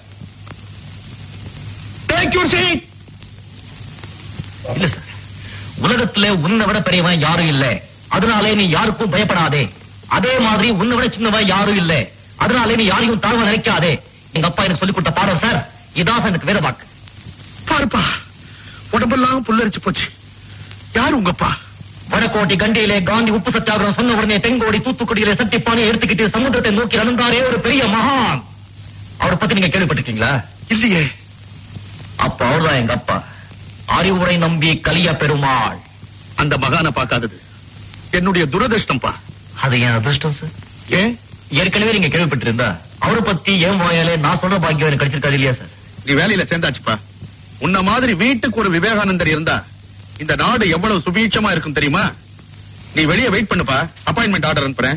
டேக் யூர் சீட் இல்ல சார் உலகத்துல உன்னை விட பெரியவன் யாரும் இல்ல அதனாலே நீ யாருக்கும் பயப்படாதே அதே மாதிரி உன்னை விட சின்னவன் யாரும் இல்ல அதனாலே நீ யாரையும் தாழ்வ நினைக்காதே எங்க அப்பா எனக்கு சொல்லி கொடுத்த பாடம் சார் இதான் சார் எனக்கு வேத வாக்கு பாருப்பா உடம்பெல்லாம் புல்லரிச்சு போச்சு யார் உங்கப்பா வடக்கோட்டை கண்டியிலே காந்தி உப்பு சத்தியாகிரகம் சொன்ன உடனே தெங்கோடி தூத்துக்குடியிலே சட்டிப்பானை எடுத்துக்கிட்டு சமுத்திரத்தை நோக்கி நடந்தாரே ஒரு பெரிய மகான் அவரை பத்தி நீங்க கேள்விப்பட்டிருக்கீங்களா இல்லையே அப்ப அவர்தான் எங்க அப்பா அறிவுரை நம்பி கலிய பெருமாள் அந்த மகானை பார்க்காதது என்னுடைய துரதிருஷ்டம்பா அது என் அதிர்ஷ்டம் சார் ஏன் ஏற்கனவே நீங்க கேள்விப்பட்டிருந்தா அவரை பத்தி ஏன் வாயாலே நான் சொல்ற பாக்கியம் எனக்கு கிடைச்சிருக்காது இல்லையா சார் நீ வேலையில சேர்ந்தாச்சுப்பா உன்ன மாதிரி வீட்டுக்கு ஒரு விவேகானந்தர் இருந்தா இந்த நாடு எவ்வளவு சுபீட்சமா இருக்கும் தெரியுமா நீ வெளியே வெயிட் பண்ணுப்பா அப்பாயின்மெண்ட் ஆர்டர் அனுப்புறேன்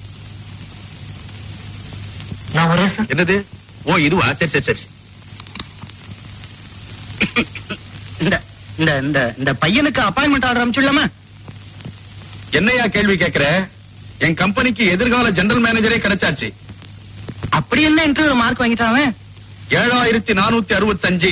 நான் வரேன் சார் என்னது ஓ இதுவா சரி சரி சரி இந்த இந்த இந்த இந்த பையனுக்கு அப்பாயின்மெண்ட் ஆர்டர் அனுப்பிச்சுடலாமா என்னையா கேள்வி கேக்குற என் கம்பெனிக்கு எதிர்கால ஜெனரல் மேனேஜரே கிடைச்சாச்சு அப்படி என்ன இன்டர்வியூ மார்க் வாங்கிட்டான் அவன்? ஏழாயிரத்தி நானூத்தி அறுபத்தஞ்சு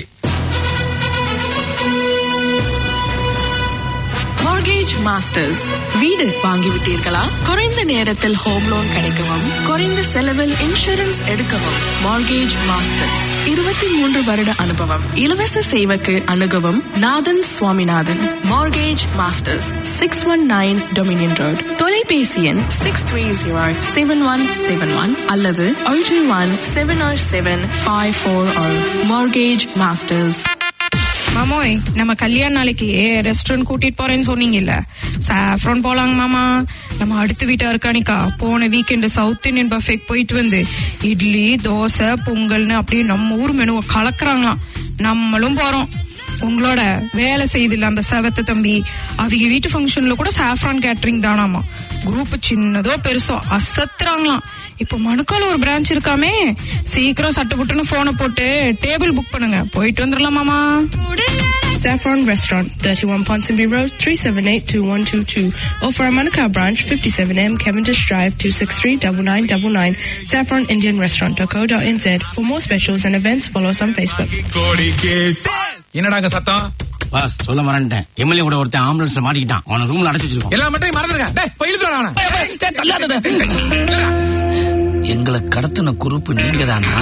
மார்கேஜ் மாஸ்டர்ஸ் வீடு வாங்கிவிட்டீர்களா குறைந்த நேரத்தில் ஹோம் லோன் கிடைக்கவும் குறைந்த செலவில் இன்சூரன்ஸ் எடுக்கவும் மார்கேஜ் மாஸ்டர்ஸ் இருபத்தி மூன்று வருட அனுபவம் இலவச சேவைக்கு அணுகவும் Nathan Swaminathan mortgage masters six one nine Dominion road தொலைபேசி எண் six three zero seven one seven one அல்லது ஒன்று one seven seven five four mortgage masters மாமோய் நம்ம கல்யாண நாளைக்கு ரெஸ்டாரண்ட் கூட்டிட்டு போறேன்னு சொன்னீங்கல்ல சாஃப்ரான் போலாங்க மாமா நம்ம அடுத்த வீட்டா இருக்கானிக்கா போன வீக்கெண்டு சவுத் இந்தியன் பஃபேக்கு போயிட்டு வந்து இட்லி தோசை பொங்கல்னு அப்படியே நம்ம ஊர் மெனுவை கலக்குறாங்களாம் நம்மளும் போறோம் உங்களோட வேலை செய்தில்ல அந்த செவத்த தம்பி அவங்க வீட்டு ஃபங்க்ஷன்ல கூட சாஃப்ரான் கேட்டரிங் தானாமா குரூப் சின்னதோ பெருசோ அசத்துறாங்களாம் இப்போ மணுக்கால ஒரு பிரான்ச் இருக்காமே சீக்கிரம் சட்டு புட்டுன்னு போனை போட்டு டேபிள் புக் பண்ணுங்க போயிட்டு வந்துடலாம் மாமா Saffron Restaurant, 31 Ponsonby Road, 378-2122. Or for our Manukau branch, 57M Cavendish Drive, 263-9999. Saffron Indian Restaurant.co.nz. For more specials and events, follow us on Facebook. என்னடாங்க சத்தம் பாஸ் சொல்ல மறந்துட்டேன் எம்எல்ஏ கூட ஒருத்தன் ஆம்புலன்ஸ்ல மாட்டிக்கிட்டான் அவன ரூம்ல அடைச்சு வச்சிருக்கோம் எல்லா மட்டும் மறந்துருங்க டேய் போய் இழுத்துடா அவனை எங்களை கடத்தின குரூப் நீங்க தானா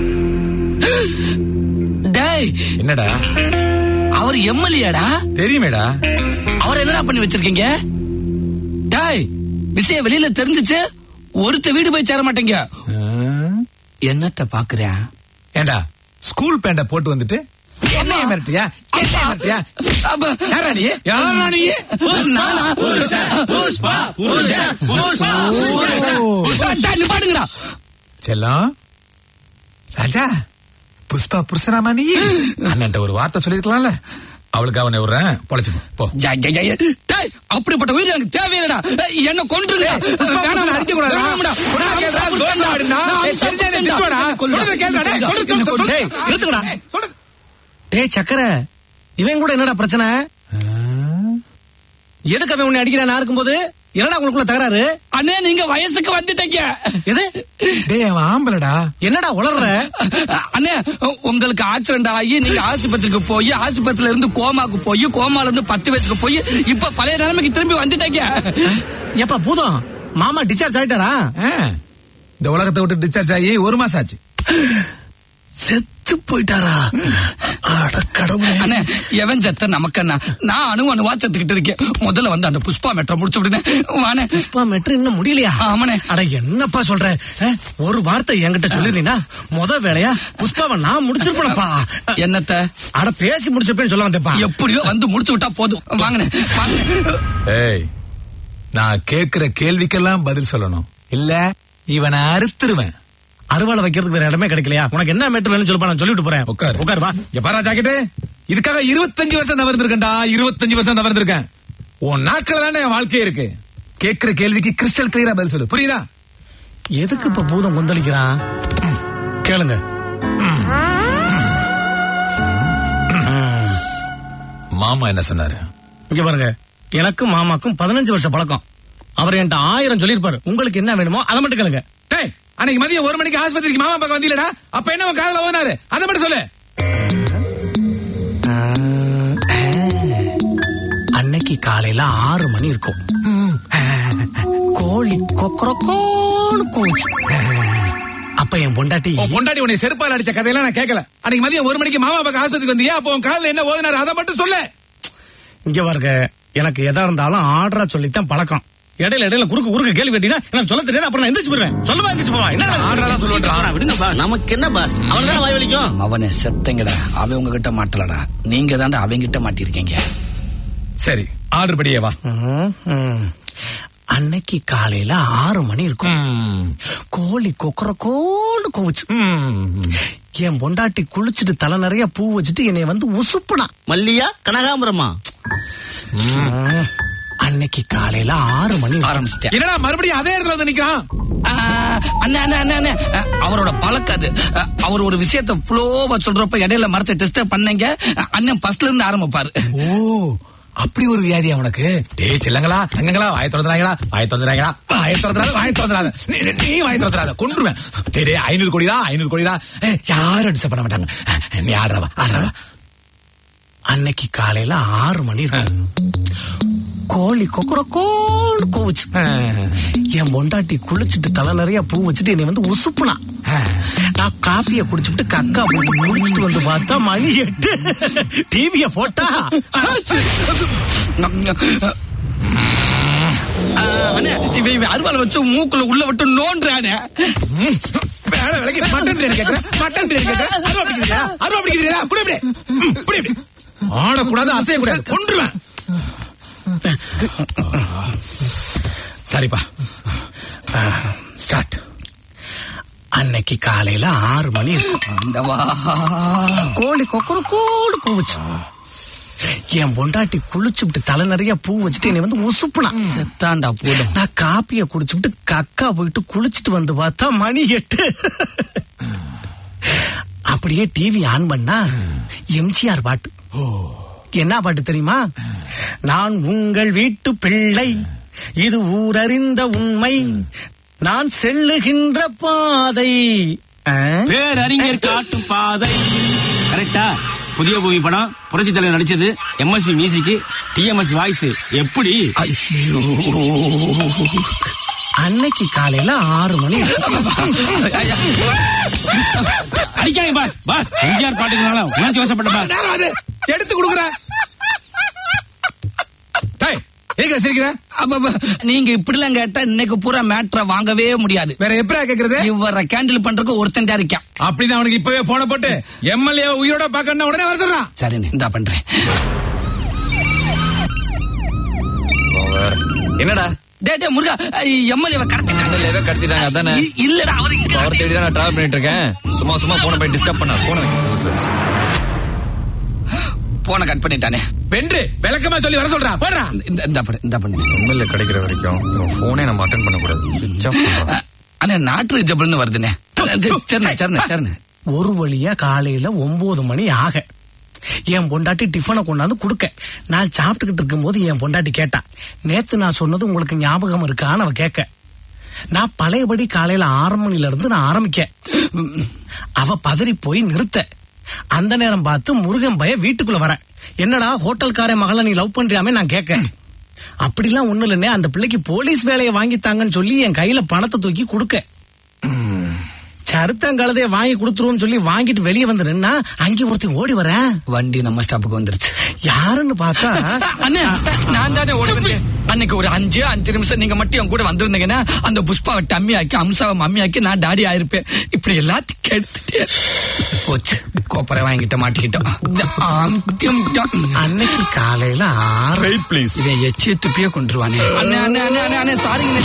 டேய் என்னடா அவர் எம்எல்ஏடா தெரியுமேடா அவர் என்னடா பண்ணி வச்சிருக்கீங்க டேய் விஷயம் வெளியில தெரிஞ்சுச்சு ஒருத்த வீடு போய் சேர மாட்டீங்க என்னத்த பாக்குறேன் ஏண்டா ஸ்கூல் பேண்ட போட்டு வந்துட்டு என்ன மிரட்டியா என்ன மிரட்டியா யாரா நீ யாரா நீ பாடுங்கடா செல்லம் ராஜா புஷ்பா புருஷனாமா நீ அண்ணன்ட்ட ஒரு வார்த்தை சொல்லிருக்கலாம்ல அவளுக்கு அவனை விடுறேன் பொழைச்சுக்கோ போ ஜா- ஜா- ஜா- டேய், அப்படிப்பட்ட உயிர் எனக்கு தேவையில்லடா என்ன கொன்றுங்க வேணாம், அடிக்க கூடாதா? உடனே கேளுடா, தோசை ஆடுனா, ஏய், சரிதான், நீ திட்டுவாடா? சொல்றதை கேளுடா, டேய், சொல்றது கேளு, சொல்லு. டேய், நிறுத்துங்கடா. டேய் சக்கர இவன் கூட என்னடா பிரச்சனை எதுக்கு அவன் உன்னை அடிக்கிறான் இருக்கும்போது என்னடா உங்களுக்குள்ள தகராறு அண்ணே நீங்க வயசுக்கு வந்துட்டீங்க எது டேய் அவன் ஆம்பளடா என்னடா உளர்ற அண்ணே உங்களுக்கு ஆக்சிடென்ட் ஆகி நீங்க ஆஸ்பத்திரிக்கு போய் ஆஸ்பத்திரியில இருந்து கோமாக்கு போய் கோமால இருந்து பத்து வயசுக்கு போய் இப்ப பழைய நிலைமைக்கு திரும்பி வந்துட்டீங்க எப்ப பூதம் மாமா டிஸ்சார்ஜ் ஆயிட்டாரா ஆ, இந்த உலகத்தை விட்டு டிஸ்சார்ஜ் ஆகி ஒரு மாசம் ஆச்சு செத்து போயிட்டாரா அட கடவுளே அண்ணே எவன் செத்த நமக்கண்ணா நான் அணு அணுவா செத்துக்கிட்டு இருக்கேன் முதல்ல வந்து அந்த புஷ்பா மெட்ரோ முடிச்சு விடுனே வானே புஷ்பா மெட்ரோ இன்னும் முடியலையா ஆமாண்ணே அட என்னப்பா சொல்ற அஹ், ஒரு வார்த்தை என்கிட்ட சொல்லிருந்தீங்கன்னா முத வேலையா புஷ்பாவை நான் முடிச்சிருப்பேன்ப்பா என்னத்த அட பேசி முடிச்சிருப்பேன்னு சொல்ல வந்தேப்பா எப்படியோ வந்து முடிச்சு விட்டா போதும் வாங்கினே வாங்கினே ஏய் நான் கேக்குற கேள்விக்கெல்லாம் பதில் சொல்லணும் இல்ல இவனை அறுத்துருவேன் அறுவாலை வைக்கிறதுக்கு வேற இடமே கிடைக்கலையா உனக்கு என்ன மேட்டர் வேணும்னு சொல்லுப்பா நான் சொல்லிட்டு போறேன் உட்கார் உட்கார் வா இங்க பாரா ஜாக்கெட்டு இதுக்காக இருபத்தஞ்சு வருஷம் தவறுந்திருக்கேன்டா இருபத்தஞ்சு வருஷம் தவறுந்திருக்கேன் உன் நாட்கள் தானே என் வாழ்க்கை இருக்கு கேக்குற கேள்விக்கு கிறிஸ்டல் கிளியரா பதில் சொல்லு புரியுதா எதுக்கு இப்ப பூதம் கொந்தளிக்கிறான் ம், கேளுங்க மாமா என்ன சொன்னாரு இங்க பாருங்க எனக்கும் மாமாக்கும் பதினஞ்சு வருஷம் பழக்கம் அவர் என்கிட்ட ஆயிரம் சொல்லியிருப்பாரு உங்களுக்கு என்ன வேணுமோ அதை மட்டும் கேளுங்க டேய் அன்னைக்கு மதியம் ஒரு மணிக்கு ஆஸ்பத்திரிக்கு மாமா பக்கம் வந்தீங்களடா அப்ப என்ன உன் காதுல ஓனாரு அதை மட்டும் சொல்லு அன்னைக்கு காலையில ஆறு மணி இருக்கும் கோழி கொக்கரக்கோன்னு கூச்சு அப்ப என் பொண்டாட்டி உன் பொண்டாட்டி உன்னை செருப்பால் அடிச்ச கதையெல்லாம் நான் கேட்கல அன்னைக்கு மதியம் ஒரு மணிக்கு மாமா பக்கம் ஆஸ்பத்திரிக்கு வந்தியா அப்போ உன் காதுல என்ன ஓதுனாரு அதை மட்டும் சொல்லு இங்க பாருங்க எனக்கு எதா இருந்தாலும் ஆர்டரா சொல்லித்தான் பழக்கம் இடையில இடையில குறுக்கு குறுக்கு கேள்வி கேட்டீங்கன்னா எனக்கு சொல்ல தெரியாது அப்புறம் நான் எந்திரிச்சு போயிருவேன் சொல்லவா எந்திரிச்சு போவா என்ன ஆர்டரா தான் சொல்லுவேன் விடுங்க பாஸ் நமக்கு என்ன பாஸ் அவன் வாய் வலிக்கும் அவனை செத்தங்கடா அவன் உங்ககிட்ட மாட்டலடா நீங்க தாண்டா அவங்கிட்ட மாட்டிருக்கீங்க சரி ஆர்டர் படியே வா ம், ம். அன்னைக்கு காலையில ஆறு மணி இருக்கும் கோழி கொக்கரக்கோன்னு கூவுச்சு என் பொண்டாட்டி குளிச்சுட்டு தலை நிறைய பூ வச்சுட்டு என்னை வந்து உசுப்புனா மல்லியா கனகாம்பரமா அன்னைக்கு காலையில ஆறு மணி ஆரம்பிச்சிட்டேன் என்னடா மறுபடியும் அதே இடத்துல வந்து நிக்கிறான் அண்ணா அண்ணா அண்ணா அண்ணா அஹ், அவரோட பழக்கம் அது அஹ், அவர் ஒரு விஷயத்த ஃப்ளோவா சொல்றப்ப இடையில மரத்தை டெஸ்ட் பண்ணீங்க அஹ், அண்ணன் ஃபர்ஸ்ட்ல இருந்து ஆரம்பிப்பாரு ஓ அப்படி ஒரு வியாதி அவனுக்கு டேய் செல்லங்களா தங்கங்களா வாய திறந்துறாங்களா வாய திறந்துறாங்களா வாய திறந்துறாத வாய திறந்துறாத நீ நீ- நீ வாய திறந்துறாத கொன்றுவேன் டேய் டேய் ஐநூறு கோடிதா ஐநூறு கோடிதா ஏய், யாரும் டிஸ்டர்ப் பண்ண மாட்டாங்க அஹ், நீ ஆடுறவா ஆடுறவா அன்னைக்கு காலையில ஆறு மணி இருக்கும் கோழி கொக்கரக்கோன்னு கூவுச்சு என் பொண்டாட்டி குளிச்சுட்டு தலை நிறைய பூ வச்சுட்டு என்னை வந்து உசுப்புனா நான் காப்பிய குடிச்சுட்டு கக்கா போட்டு குளிச்சுட்டு வந்து பார்த்தா மணி எட்டு டிவிய போட்டா அஹ், அண்ணே இவன் இவன் அருவாள் வச்சு மூக்குல உள்ள விட்டு நோன்றானே வேலை விலைக்கு மட்டன் பிரியாணி கேட்கிறேன் மட்டன் பிரியாணி கேட்கிறேன் அருவா பிடிக்கிறீங்களா அருவா பிடிக்கிறீங்களா குடி இப்படி ம், குடி இப்படி ஆடக்கூடாது அசையக்கூடாது கொன்றுவேன் சரிப்பா ஸ்டார்ட் அன்னைக்கு காலையில ஆறு மணி இருக்கும் கோழி கொக்கரக்கோன்னு கூவுச்சு என் பொண்டாட்டி குளிச்சுட்டு தலை நிறைய பூ வச்சுட்டு என்னை வந்து உசுப்புனா செத்தாண்டா போதும் நான் காப்பிய குடிச்சுட்டு கக்கா போயிட்டு குளிச்சுட்டு வந்து பார்த்தா மணி எட்டு அப்படியே டிவி ஆன் பண்ணா எம்ஜிஆர் பாட்டு என்ன பாட்டு தெரியுமா நான் உங்கள் வீட்டு பிள்ளை இது ஊரறிந்த உண்மை நான் செல்லுகின்ற பாதை ஆ? பேரறிஞர் காட்டும் பாதை கரெக்டா புதிய பூமி படம் புரட்சி தலைவர் நடிச்சது எம்எஸ்வி மியூசிக் டிஎம்எஸ் வாய்ஸ் எப்படி அன்னைக்கு காலையில ஆறு மணி அடிக்காங்க பாஸ் பாஸ் எம்ஜிஆர் பாட்டுக்குனால உணர்ச்சி வசப்பட்ட பாஸ் நேரம் அது. எடுத்து கொடுக்குறேன் டேய், எதுக்குடா சிரிக்கிற அப்ப நீங்க இப்படி எல்லாம் கேட்டா இன்னைக்கு பூரா மேட்ரை வாங்கவே முடியாது வேற எப்படா கேக்குறது இவரை கேண்டில் பண்றதுக்கு ஒருத்தன் தான் இருக்கான் அப்படின்னு அவனுக்கு இப்பவே போன போட்டு எம்எல்ஏ உயிரோட பாக்கணும் உடனே வர சொல்றான் சரிண்ணே இந்தா பண்றேன் என்னடா டே டே முருகா எம்எல்ஏ கடத்திட்டாங்க எம்எல்ஏவே கடத்திட்டாங்க அதானே இ- இல்லடா அவரு இங்க அவர் தேடி தான் நான் டிராவல் பண்ணிட்டு இருக்கேன் சும்மா சும்மா போன போய் டிஸ்டர்ப் பண்ண போன போன கட் பண்ணிட்டானே வென்று விளக்கமா சொல்லி வர சொல்றான் போடுறா இந்த இந்த பண்ணு இந்த பண்ணு எம்எல்ஏ கிடைக்கிற வரைக்கும் போனே நம்ம அட்டன் பண்ண கூடாது சுவிட்ச் ஆஃப் பண்றோம் அண்ணே நாட்டு ஜபல்னு வருதுண்ணே சரிண்ணே சரிண்ணே சரிண்ணே ஒரு வழியா காலையில ஒன்பது மணி ஆக என் பொண்டாட்டி டிஃபனை கொண்டாந்து கொடுக்க நான் சாப்பிட்டுக்கிட்டு இருக்கும்போது என் பொண்டாட்டி கேட்டா நேத்து நான் சொன்னது உங்களுக்கு ஞாபகம் இருக்கான்னு அவ கேட்க நான் பழையபடி காலையில ஆறு மணில இருந்து நான் ஆரம்பிக்க அவ பதறி போய் நிறுத்த அந்த நேரம் பார்த்து முருகன் பய வீட்டுக்குள்ள வர என்னடா ஹோட்டல்கார மகளை நீ லவ் பண்றியாமே நான் கேட்க அப்படிலாம் ஒண்ணு இல்லைன்னே அந்த பிள்ளைக்கு போலீஸ் வேலையை வாங்கித்தாங்கன்னு சொல்லி என் கையில பணத்தை தூக்கி கொடுக்க சருத்தங்கழுதைய வாங்கி கொடுத்துருவோம்னு சொல்லி வாங்கிட்டு வெளியே வந்து நின்னா அங்கே ஒருத்தன் ஓடி வர வண்டி நம்ம ஸ்டாப்புக்கு வந்துருச்சு யாருன்னு பார்த்தா அண்ணே நான் தானே ஓடி வந்தேன் அன்னைக்கு ஒரு அஞ்சு அஞ்சு நிமிஷம் நீங்க மட்டும் என் கூட வந்திருந்தீங்கன்னா அந்த புஷ்பாவை டம்மி ஆக்கி அம்சாவை மம்மி ஆக்கி நான் டாடி ஆயிருப்பேன் இப்படி எல்லாத்தையும் கெடுத்துட்டே போச்சு கோப்பரை வாங்கிட்ட மாட்டிக்கிட்டோம் இந்த ஆந்தியம் தான். அன்னைக்கு காலையில ஆறு ப்ளீஸ் இதை எச்சிய துப்பியே கொண்டுருவானே அண்ணே அண்ணே அண்ணே அண்ணே அண்ணே சாரிங்க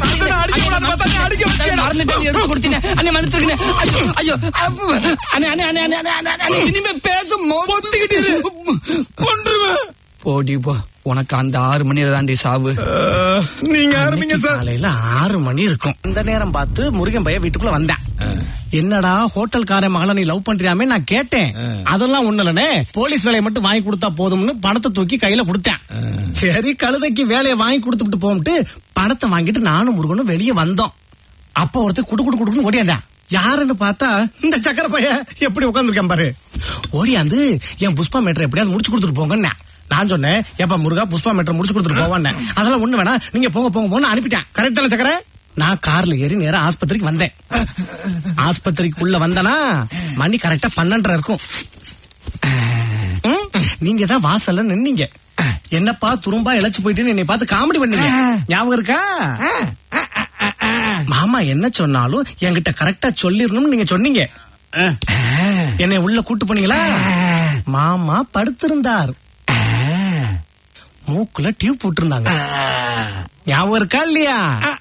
மறந்துட்டேன் எடுத்து கொடுத்தீங்க அண்ணே மன்னிச்சிருக்கேன் ஐயோ ஐயோ அப்ப, அண்ணே அண்ணே அண்ணே அண்ணே அண்ணே, அண்ணே அண்ணே இனிமே பேசும் கொன்றுவேன் போடி போ உனக்கு அந்த ஆறு மணியில தாண்டி சாவு நீங்க ஆரம்பிங்க அன்னைக்கு சார் காலையில ஆறு மணி இருக்கும் இந்த நேரம் பார்த்து முருகன் பைய வீட்டுக்குள்ள வந்தேன் என்னடா ஹோட்டல்கார மகளை நீ லவ் பண்றியாமே நான் கேட்டேன் அதெல்லாம் ஒண்ணு இல்லனே போலீஸ் வேலையை மட்டும் வாங்கி கொடுத்தா போதும்னு பணத்தை தூக்கி கையில கொடுத்தேன் சரி கழுதைக்கு வேலையை வாங்கி கொடுத்துட்டு போம்ட்டு பணத்தை வாங்கிட்டு நானும் முருகனும் வெளியே வந்தோம் அப்ப ஒருத்தர் குடு குடு குடுன்னு ஓடியாந்தான் யாருன்னு பார்த்தா இந்த சக்கர பைய எப்படி உட்காந்துருக்கேன் பாரு ஓடியாந்து என் புஷ்பா மேட்டர் எப்படியாவது முடிச்சு கொடுத்துட்டு போங்கன்னு நான் சொன்னேன் ஏப்பா முருகா புஷ்பா மேட்டர் முடிச்சு கொடுத்துட்டு போவான்னு அதெல்லாம் ஒண்ணு வேணா நீங்க போங்க போங்க போன்னு அனுப்பிட்டேன் கரெக்ட் தானே சக்கர நான் கார்ல ஏறி நேரா ஆஸ்பத்திரிக்கு வந்தேன் ஆஸ்பத்திரிக்குள்ள வந்தனா மணி கரெக்டா பன்னெண்டரை இருக்கும் ம், நீங்க தான் வாசல்ல நின்னீங்க என்னப்பா துரும்பா இழைச்சு போயிட்டு என்னை பார்த்து காமெடி பண்ணீங்க ஞாபகம் இருக்கா மாமா என்ன சொன்னாலும் என்கிட்ட கரெக்டா சொல்லிடணும்னு நீங்க சொன்னீங்க என்னை உள்ள கூட்டு போனீங்களா மாமா படுத்திருந்தார் மூக்குல டியூப் போட்டிருந்தாங்க ஞாபகம் இருக்கா இல்லையா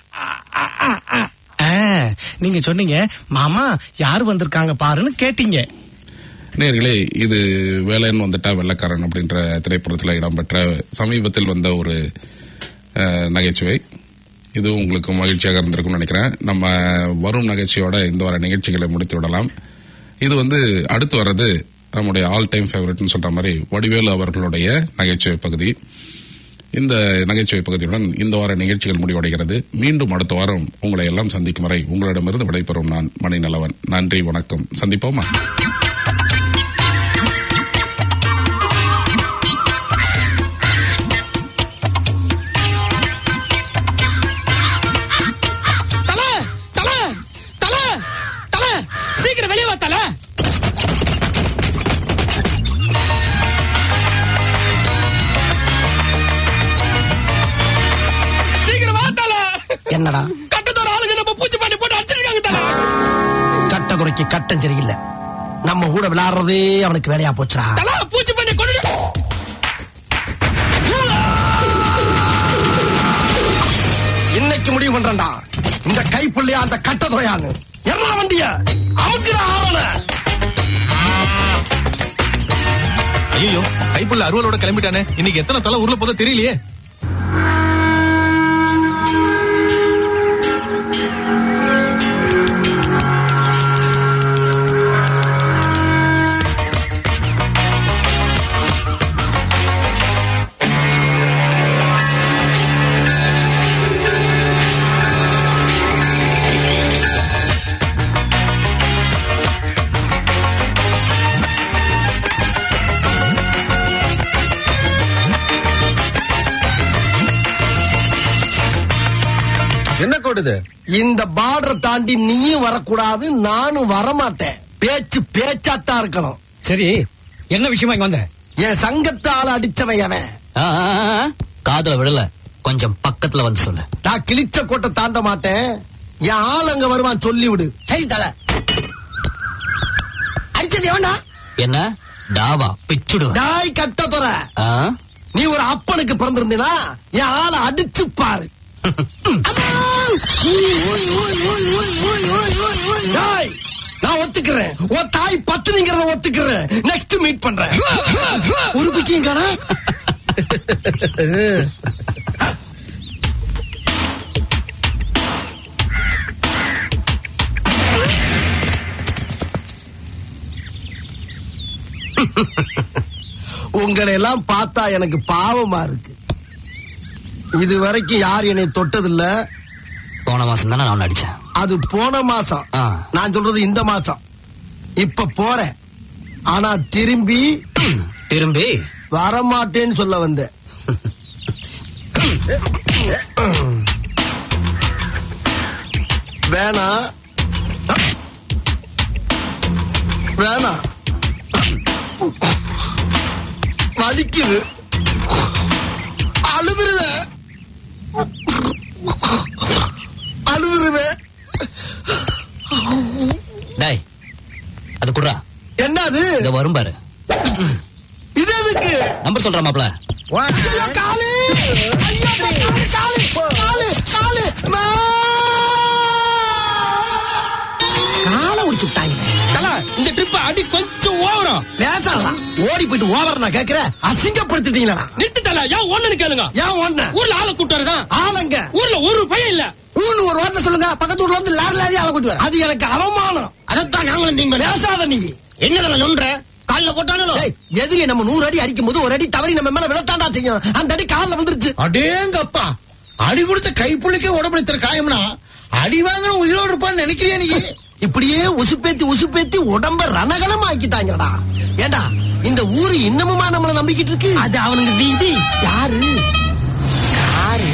ஆ, நீங்க சொன்னீங்க மாமா யார் வந்திருக்காங்க பாருன்னு கேட்டீங்க நேர்களே இது வேலைன்னு வந்துட்டா வெள்ளக்காரன் அப்படின்ற திரைப்படத்தில் இடம்பெற்ற சமீபத்தில் வந்த ஒரு அஹ், நகைச்சுவை இது உங்களுக்கு மகிழ்ச்சியாக இருந்திருக்கும்னு நினைக்கிறேன் நம்ம வரும் நகைச்சுவையோட இந்த வார நிகழ்ச்சிகளை முடித்து விடலாம் இது வந்து அடுத்து வர்றது நம்முடைய ஆல் டைம் ஃபேவரட்னு சொல்ற மாதிரி வடிவேலு அவர்களுடைய நகைச்சுவை பகுதி இந்த நகைச்சுவை பகுதியுடன் இந்த வார நிகழ்ச்சிகள் முடிவடைகிறது மீண்டும் அடுத்த வாரம் உங்களை எல்லாம் சந்திக்கும் வரை உங்களிடமிருந்து விடைபெறும் நான் மணிநலவன் நன்றி வணக்கம் சந்திப்போமா தல தல தல தல சீக்கிரம் வெளியே வா தல சீக்கிரம் வா தல என்னடா கட்டத்தோட ஆளுங்க நம்ம பூச்சி பண்ணி போட்டு அடிச்சிருக்காங்க தல கட்ட குறைக்கு கட்டம் சரியில்லை நம்ம கூட விளையாடுறதே அவனுக்கு வேலையா போச்சுடா தல பூச்சி பண்ணி கொண்டு இன்னைக்கு முடிவு பண்றேன்டா இந்த கைப்புள்ளையா அந்த கட்ட துறையான்னு என்ன வண்டிய அமுக்குடா ஆவல ஐயோ கைப்புள்ள அருவலோட கிளம்பிட்டானே இன்னைக்கு எத்தனை தலை ஊர்ல போதோ தெரியலையே ஓடுது இந்த பார்டர் தாண்டி நீயும் வரக்கூடாது நானும் வரமாட்டேன் பேச்சு பேச்சாத்தான் இருக்கணும் சரி என்ன விஷயமா இங்க வந்த என் சங்கத்தால அடிச்சவன் அவன் காதல விடல கொஞ்சம் பக்கத்துல வந்து சொல்லு நான் கிழிச்ச கோட்டை தாண்ட மாட்டேன் என் ஆள் அங்க வருவான் சொல்லி விடு சரி தல அடிச்சது எவன்டா என்ன டாவா பிச்சுடுவேன் டாய் கட்ட துற ஆ? நீ ஒரு அப்பனுக்கு பிறந்திருந்தீனா என் ஆளை அடிச்சு பாரு அம்மா! ஊய், ஊய், ஊய், ஊய், ஊய், ஊய், ஊய், ஊய், ஊய். டேய், நான் ஒத்துக்கிறேன் உன் தாய் பத்துனிங்கிறத ஒத்துக்கிறேன் நெக்ஸ்ட் மீட் பண்றேன் ஒரு பிக்கிங்காரா உங்களை எல்லாம் பார்த்தா எனக்கு பாவமா இருக்கு இது வரைக்கும் யார் என்னை தொட்டதில்ல போன மாசம் தானே நான் அடிச்சேன் அது போன மாசம் ஆ. நான் சொல்றது இந்த மாசம் இப்ப போறேன் ஆனா திரும்பி திரும்பி வரமாட்டேன்னு சொல்ல வந்தேன் வேணா வேணா வலிக்குது அழுதுருவேன் அழுதுருவேன் டேய் அது குடுறா என்னது இத வரும் பாரு இது எதுக்கு நம்பர் சொல்ற மாப்ள ஐயோ, காலு ஐயோ, காலு காலு காலு அம்மா! காலை உடிச்சுட்டாங்க தல இந்த ட்ரிப் அடி கொஞ்சம் ஓவரம் பேசலாம் ஓடி போயிட்டு ஓவர் நான் கேக்குறேன் அசிங்கப்படுத்திட்டீங்களா நிறுத்து தல ஏன் ஒண்ணுன்னு கேளுங்க ஏன் ஒண்ணு ஊர்ல ஆளை கூட்டு வரதான் ஆளுங்க ஊர்ல ஒரு பையன் இல்ல ஊன்னு ஒரு வார்த்தை சொல்லுங்க பக்கத்து ஊர்ல வந்து லாரி லாரி ஆள கூட்டி வர அது எனக்கு அவமானம் அதைத்தான் நாங்களும் நீங்க பேசாத நீ என்னதுல நொன்ற கால்ல போட்டானோ எதிரி நம்ம நூறு அடி அடிக்கும் போது ஒரு அடி தவறி நம்ம மேல விழத்தாண்டா செய்யும் அந்த அடி கால்ல வந்துருச்சு அடேங்கப்பா அடி கொடுத்த கைப்புள்ளிக்கே உடம்புல இத்தனை காயம்னா அடி வாங்குற உயிரோடு இருப்பான்னு நினைக்கிறியா நீ இப்படியே உசுப்பேத்தி உசுப்பேத்தி உடம்ப ரணகலம் ஆக்கிட்டாங்கடா ஏண்டா இந்த ஊரு இன்னமுமா நம்மள நம்பிக்கிட்டு இருக்கு அது அவனுக்கு வீதி யாரு யாரு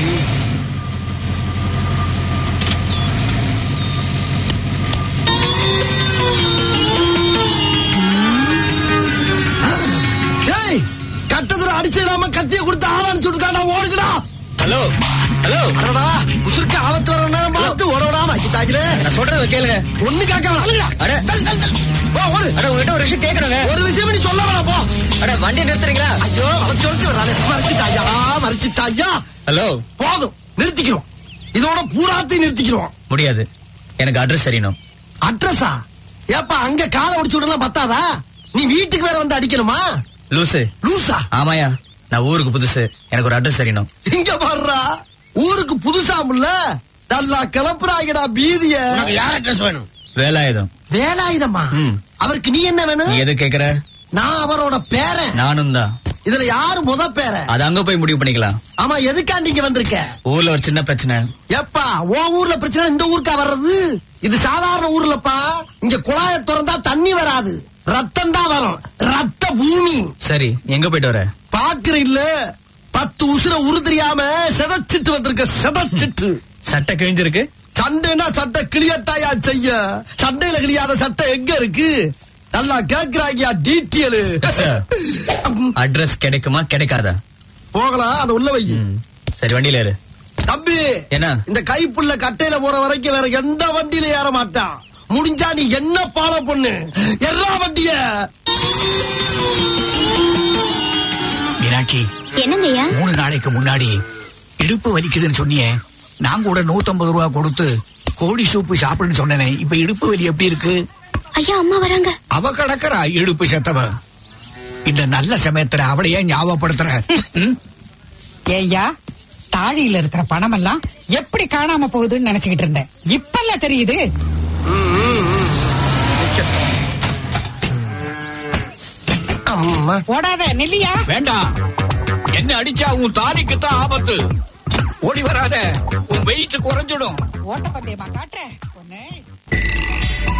ஏய் கட்டத்துல அடிச்சிடாம கத்திய கொடுத்து ஆளான்னு சொல்லிருக்கா ஓடுங்கடா ஹலோ ஹலோ அடடா உசுருக்கு ஆபத்து வர நேரம் பார்த்து ஓடவிடாம ஆக்கிட்டாங்களே நான் சொல்றத கேளுங்க ஒண்ணு கேட்க வேணாம் அட தள், தள், தள். போ, ஓடு. அட உங்ககிட்ட ஒரு விஷயம் கேக்குறேங்க ஒரு விஷயம் நீ சொல்ல வேணாம் போ அட வண்டி நிறுத்துறீங்களா ஐயோ வளைச்சு வளைச்சு வர்றானே மறைச்சிட்டாயா மறைச்சிட்டாயா ஹலோ போதும் நிறுத்திக்கிறோம் இதோட பூராத்தையும் நிறுத்திக்கிறோம் முடியாது எனக்கு அட்ரஸ் தெரியணும் அட்ரஸா ஏப்பா அங்க காலை ஒடிச்சு விடலாம் பத்தாதா நீ வீட்டுக்கு வேற வந்து அடிக்கணுமா லூசு லூசா ஆமாயா நான் ஊருக்கு புதுசு எனக்கு ஒரு அட்ரஸ் தெரியணும் இங்க பாருடா ஊருக்கு புதுசாமுல்ல நல்லா கிளப்புறாங்கடா பீதிய உனக்கு யார் அட்ரஸ் வேணும் வேலாயுதம் வேலாயுதமா ம். அவருக்கு நீ என்ன நீ வேணும் எது கேக்குற நான் அவரோட பேரன் நானும் தான் இதுல யாரு முத பேரன் அது அங்க போய் முடிவு பண்ணிக்கலாம் ஆமா எதுக்காண்டி இங்க வந்திருக்க ஊர்ல ஒரு சின்ன பிரச்சனை எப்பா உன் ஊர்ல பிரச்சனை இந்த ஊருக்கா வர்றது இது சாதாரண ஊர்லப்பா இங்க குழாய திறந்தா தண்ணி வராது ரத்தம் தான் வரும் ரத்த பூமி சரி எங்க போயிட்டு வர பாக்குற இல்ல பத்து உசுர உருதறியாம செதச்சிட்டு வந்திருக்க செதச்சிட்டு சட்டை கிழிஞ்சிருக்கு சண்டைனா சட்டை கிளியத்தாயா செய்ய சண்டையில கிளியாத சட்டை எங்க இருக்கு நல்லா கேக்குறாங்கயா டீட்டெயில் அட்ரஸ் கிடைக்குமா கிடைக்காதா போகலாம் அதை உள்ள வை ம். சரி வண்டியில ஏறு தம்பி என்ன இந்த கைப்புள்ள கட்டையில போற வரைக்கும் வேற எந்த வண்டியில ஏற மாட்டான் முடிஞ்சா நீ என்ன பால பொண்ணு எல்லா வண்டிய மீனாட்சி என்னங்கய்யா மூணு நாளைக்கு முன்னாடி இடுப்பு வலிக்குதுன்னு சொன்னியே நான் கூட நூத்தம்பது ரூபா கொடுத்து கோழி சூப்பு சாப்பிடுன்னு சொன்னேனே இப்ப இடுப்பு வலி எப்படி இருக்கு ஐயா அம்மா வராங்க அவ கிடக்குறா இடுப்பு செத்தவ இந்த நல்ல சமயத்துல அவளையே ஞாபகப்படுத்துற ம்? ஏய்யா தாழியில இருக்கிற பணம் எல்லாம் எப்படி காணாம போகுதுன்னு நினைச்சுக்கிட்டு இருந்தேன் இப்பல்ல தெரியுது ஓடாத நில்லியா வேண்டாம் என்ன அடிச்சா உன் தாலிக்கு தான் ஆபத்து ஓடி வராத உன் வெயிட் குறைஞ்சிடும் ஓட்ட பந்தயமா காட்டுறேன்